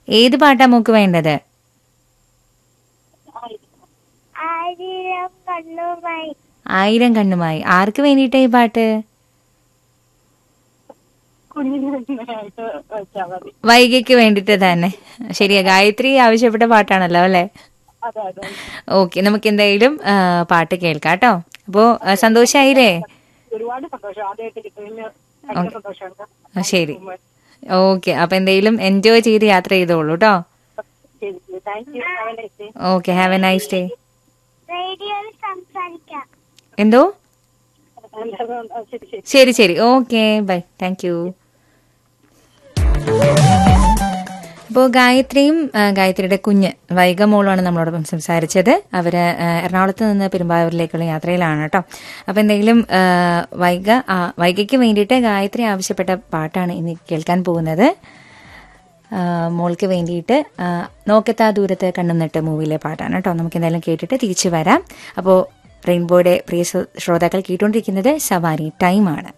ഏത് പാട്ടാ മോക്ക് വേണ്ടത് ആയിരം കണ്ണുമായി ആയിരം കണ്ണുമായി ആർക്ക് വേണ്ടിയിട്ടാ ഈ പാട്ട് കുഞ്ഞിനായിട്ട് വെച്ചാൽ മതി വൈകയ്ക്ക് വേണ്ടിയിട്ട് തന്നെ ശരിയാ ഗായത്രി ആവശ്യപ്പെട്ട പാട്ടാണല്ലോ അല്ലേ അതെ അതെ ഓക്കെ നമുക്ക് എന്തായാലും ആ, പാട്ട് കേൾക്കാം കേട്ടോ അപ്പോ ആ, സന്തോഷായില്ലേ ഒരുപാട് സന്തോഷം ആദ്യമായിട്ട് കിട്ടുന്നതിന് ഭയങ്കര സന്തോഷമാണ് ആ, ശരി ഓക്കെ അപ്പൊ എന്തായാലും എൻജോയ് ചെയ്ത് യാത്ര ചെയ്തോളൂ കേട്ടോ ശരി thank you have a nice day okay have a nice day റേഡിയോയിൽ സംസാരിക്കാം എന്തോ ശരി ശരി ശരി ശരി ഓക്കെ ബൈ താങ്ക് യു അപ്പോൾ ഗായത്രിയും ആ, ഗായത്രിയുടെ കുഞ്ഞ് വൈഗ മോളുമാണ് നമ്മളോടൊപ്പം സംസാരിച്ചത് അവര് ആ, എറണാകുളത്ത് നിന്ന് പെരുമ്പാവൂരിലേക്കുള്ള യാത്രയിലാണ് കേട്ടോ അപ്പോൾ എന്തെങ്കിലും ആ, വൈഗ ആ, വൈഗയ്ക്ക് വേണ്ടിയിട്ട് ഗായത്രി ആവശ്യപ്പെട്ട പാട്ടാണ് ഇനി കേൾക്കാൻ പോകുന്നത് ആ, മോൾക്ക് വേണ്ടിയിട്ട് ആ, നോക്കത്താ ദൂരത്ത് കണ്ണുന്നിട്ട് മൂവിയിലെ പാട്ടാണ് കേട്ടോ നമുക്ക് എന്തായാലും കേട്ടിട്ട് തിരിച്ചു വരാം അപ്പോൾ റെയിൻബോയുടെ പ്രിയ ശ്രോതാക്കൾ കേട്ടുകൊണ്ടിരിക്കുന്നത് സവാരി ടൈമാണ്